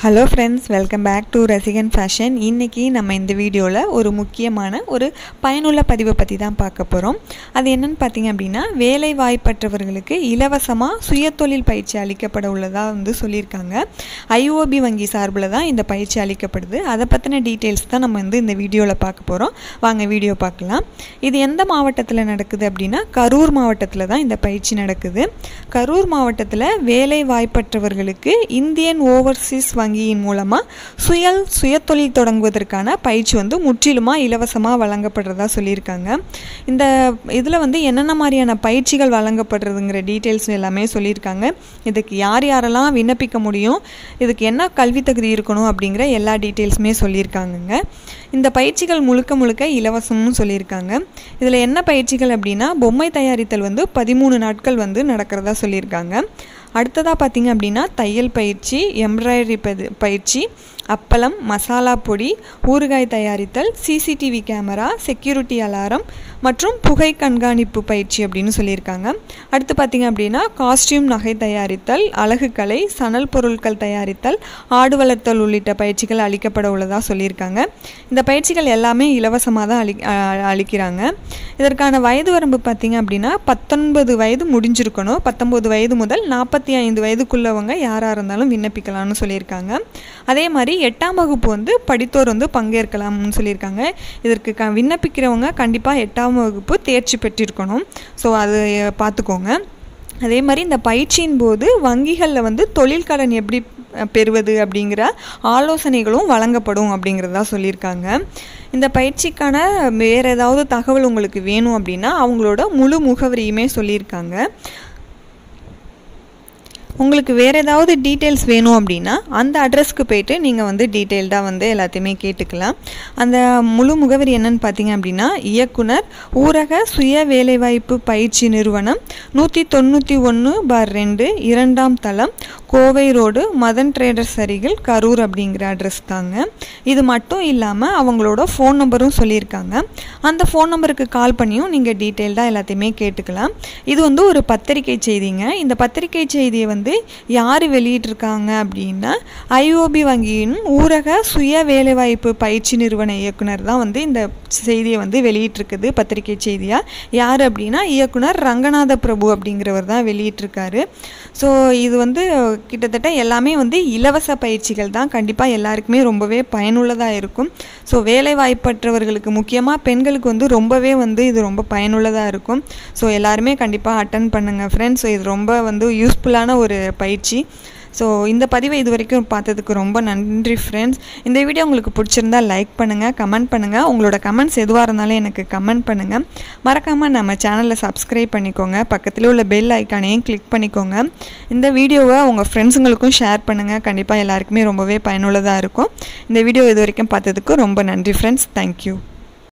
hello friends welcome back to Rasigan fashion இன்றைக்கி நம்ம இந்த வீடியோவில் ஒரு முக்கியமான ஒரு பயனுள்ள பதிவை பற்றி தான் பார்க்க போகிறோம் அது என்னன்னு பார்த்தீங்க அப்படின்னா வேலை வாய்ப்பற்றவர்களுக்கு இலவசமாக சுயதொழில் பயிற்சி அளிக்கப்பட உள்ளதாக வந்து சொல்லியிருக்காங்க ஐஓபி வங்கி சார்பில் தான் இந்த பயிற்சி அளிக்கப்படுது அதை பற்றின டீட்டெயில்ஸ் தான் நம்ம வந்து இந்த வீடியோவில் பார்க்க போகிறோம் வாங்க வீடியோ பார்க்கலாம் இது எந்த மாவட்டத்தில் நடக்குது அப்படின்னா கரூர் மாவட்டத்தில் தான் இந்த பயிற்சி நடக்குது கரூர் மாவட்டத்தில் வேலை வாய்ப்பற்றவர்களுக்கு இந்தியன் ஓவர்சீஸ் வங்கியின் மூலமாக சுய சுயதொழில் தொடங்குவதற்கான பயிற்சி வந்து முற்றிலுமாக இலவசமாக வழங்கப்படுறதா சொல்லியிருக்காங்க இந்த இதில் வந்து என்னென்ன மாதிரியான பயிற்சிகள் வழங்கப்படுறதுங்கிற டீட்டெயில்ஸ் எல்லாமே சொல்லியிருக்காங்க இதுக்கு யார் யாரெல்லாம் விண்ணப்பிக்க முடியும் இதுக்கு என்ன கல்வி தகுதி இருக்கணும் அப்படிங்கிற எல்லா டீட்டெயில்ஸுமே சொல்லியிருக்காங்கங்க இந்த பயிற்சிகள் முழுக்க முழுக்க இலவசம்னு சொல்லியிருக்காங்க இதில் என்ன பயிற்சிகள் அப்படின்னா பொம்மை தயாரித்தல் வந்து பதிமூணு நாட்கள் வந்து நடக்கிறதா சொல்லியிருக்காங்க அடுத்ததாக பார்த்தீங்க அப்படின்னா தையல் பயிற்சி எம்ப்ராய்டரி பயிற்சி அப்பளம் மசாலா பொடி ஊறுகாய் தயாரித்தல் சிசிடிவி கேமரா செக்யூரிட்டி அலாரம் மற்றும் புகை கண்காணிப்பு பயிற்சி அப்படின்னு சொல்லியிருக்காங்க அடுத்து பார்த்திங்க அப்படின்னா காஸ்டியூம் நகை தயாரித்தல் அழகுக்கலை சணல் பொருட்கள் தயாரித்தல் ஆடு வளர்த்தல் உள்ளிட்ட பயிற்சிகள் அளிக்கப்பட உள்ளதாக சொல்லியிருக்காங்க இந்த பயிற்சிகள் எல்லாமே இலவசமாக தான் அளி அளிக்கிறாங்க இதற்கான வயது வரம்பு பார்த்திங்க அப்படின்னா பத்தொன்பது வயது முடிஞ்சிருக்கணும் பத்தொம்பது வயது முதல் நாற்பத்தி ஐந்து வயதுக்குள்ளவங்க யாராக இருந்தாலும் விண்ணப்பிக்கலாம்னு சொல்லியிருக்காங்க அதே மாதிரி எட்டாம் வகுப்பு வந்து படித்தோர் வந்து பங்கேற்கலாம்னு சொல்லியிருக்காங்க இதற்கு க விண்ணப்பிக்கிறவங்க கண்டிப்பாக எட்டாம் வகுப்பு தேர்ச்சி பெற்றிருக்கணும் ஸோ அது பார்த்துக்கோங்க அதே மாதிரி இந்த பயிற்சியின் போது வங்கிகளில் வந்து தொழில் கடன் எப்படி பெறுவது அப்படிங்கிற ஆலோசனைகளும் வழங்கப்படும் அப்படிங்கிறதா சொல்லியிருக்காங்க இந்த பயிற்சிக்கான வேறு ஏதாவது தகவல் உங்களுக்கு வேணும் அப்படின்னா அவங்களோட முழு முகவரியுமே சொல்லியிருக்காங்க உங்களுக்கு வேறு ஏதாவது டீட்டெயில்ஸ் வேணும் அப்படின்னா அந்த அட்ரஸ்க்கு போயிட்டு நீங்கள் வந்து டீட்டெயில்டாக வந்து எல்லாத்தையுமே கேட்டுக்கலாம் அந்த முழு முகவரி என்னன்னு பார்த்தீங்க அப்படின்னா இயக்குனர் ஊரக சுய வேலைவாய்ப்பு பயிற்சி நிறுவனம் நூற்றி தொண்ணூற்றி ஒன்று பார் ரெண்டு இரண்டாம் தளம் கோவை ரோடு மதன் ட்ரேடர்ஸ் அருகில் கரூர் அப்படிங்கிற அட்ரஸ் தாங்க இது மட்டும் இல்லாமல் அவங்களோட ஃபோன் நம்பரும் சொல்லியிருக்காங்க அந்த ஃபோன் நம்பருக்கு கால் பண்ணியும் நீங்கள் டீட்டெயில்டாக எல்லாத்தையுமே கேட்டுக்கலாம் இது வந்து ஒரு பத்திரிகை செய்திங்க இந்த பத்திரிகை செய்தியை வந்து யார் வெளியிட்டிருக்காங்க அப்படின்னா ஐஓபி வங்கியின் ஊரக சுய வேலைவாய்ப்பு பயிற்சி நிறுவன இயக்குனர் தான் வந்து இந்த செய்தியை வந்து வெளியிட்டிருக்குது பத்திரிகை செய்தியாக யார் அப்படின்னா இயக்குனர் ரங்கநாத பிரபு அப்படிங்கிறவர் தான் வெளியிட்டிருக்காரு ஸோ இது வந்து கிட்டத்தட்ட எல்லாமே வந்து இலவச பயிற்சிகள் தான் கண்டிப்பாக எல்லாருக்குமே ரொம்பவே பயனுள்ளதாக இருக்கும் ஸோ வேலை வாய்ப்பற்றவர்களுக்கு முக்கியமாக பெண்களுக்கு வந்து ரொம்பவே வந்து இது ரொம்ப பயனுள்ளதாக இருக்கும் ஸோ எல்லாருமே கண்டிப்பாக அட்டன் பண்ணுங்கள் ஃப்ரெண்ட்ஸ் ஸோ இது ரொம்ப வந்து யூஸ்ஃபுல்லான ஒரு பயிற்சி ஸோ இந்த பதிவை இது வரைக்கும் பார்த்ததுக்கு ரொம்ப நன்றி ஃப்ரெண்ட்ஸ் இந்த வீடியோ உங்களுக்கு பிடிச்சிருந்தா லைக் பண்ணுங்கள் கமெண்ட் பண்ணுங்கள் உங்களோட கமெண்ட்ஸ் எதுவாக இருந்தாலும் எனக்கு கமெண்ட் பண்ணுங்கள் மறக்காமல் நம்ம சேனலை சப்ஸ்கிரைப் பண்ணிக்கோங்க பக்கத்தில் உள்ள பெல் ஐக்கானையும் கிளிக் பண்ணிக்கோங்க இந்த வீடியோவை உங்கள் ஃப்ரெண்ட்ஸுங்களுக்கும் ஷேர் பண்ணுங்கள் கண்டிப்பாக எல்லாருக்குமே ரொம்பவே பயனுள்ளதாக இருக்கும் இந்த வீடியோ இது வரைக்கும் பார்த்ததுக்கு ரொம்ப நன்றி ஃப்ரெண்ட்ஸ் தேங்க்யூ